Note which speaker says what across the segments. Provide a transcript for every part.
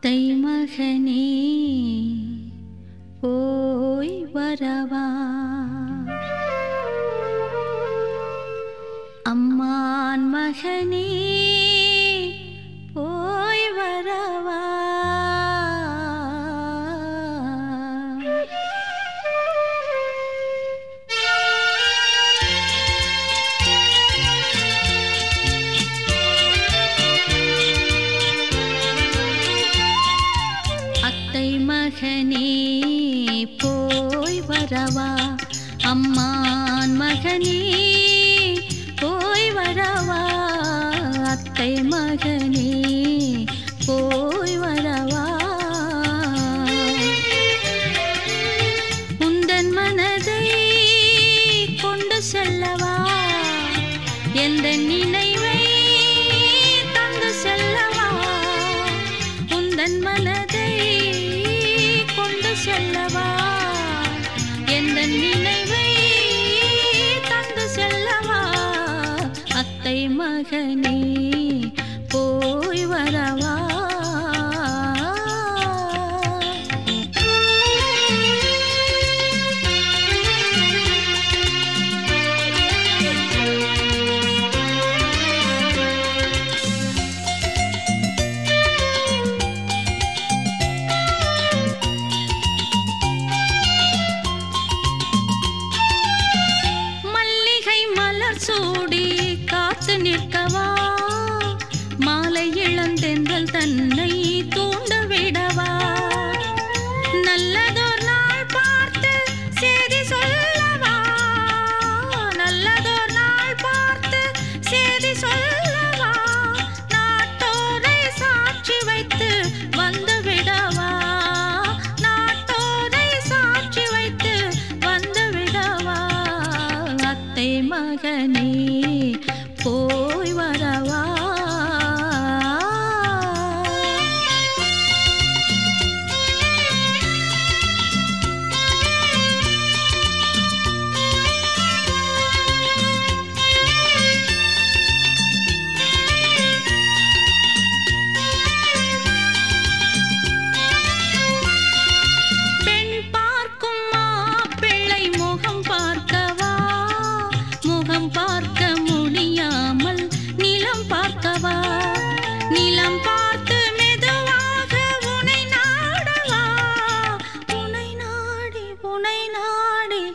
Speaker 1: அத்தை மகனே போய் வரவா அம்மான் மகனே போய் வரவா அத்தை மகனே போய் வரவா அம்மான் மகனே போய் வரவா அத்தை மகனே போய் வரவா உந்தன் மனதை கொண்டு செல்லவா எந்த நினைவை தந்து செல்லவா உந்தன் மனதை கொண்டு செல்லவா எந்த நினைவை தந்து செல்லவா அத்தை மகனே போய் வரவா மல்லிகை மலர் சூடி காத்து நிற்கவா மாலை இளந்தென்றல் தன்னை தூண்ட விடவா நல்லதோர் நாள் பார்த்து செய்தி சொல்லவா நல்லதோர் நாள் பார்த்து செய்தி சொல்லவா நாட்டோரை சாட்சி வைத்து வந்து விடவா நாட்டோரை சாட்சி வைத்து வந்து விடவா அத்தை மகனே போய் வரவா பெண் பார்க்கும் மாப்பிள்ளை முகம் பார்க்கவா முகம் பார்க்க முடியாமல் நிலம் பார்க்கவா நிலம் பார்த்து மெதுவாக உனை நாடவா உனை நாடி உனை நாடி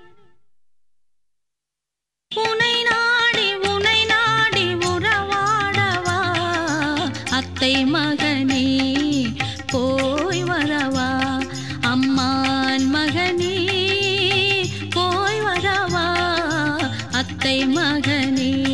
Speaker 1: உனை நாடி உனை நாடி உறவாடவா அத்தை மகனே போய் வரவா அம்மான் மகனே போய் வரவா அத்தை மகனே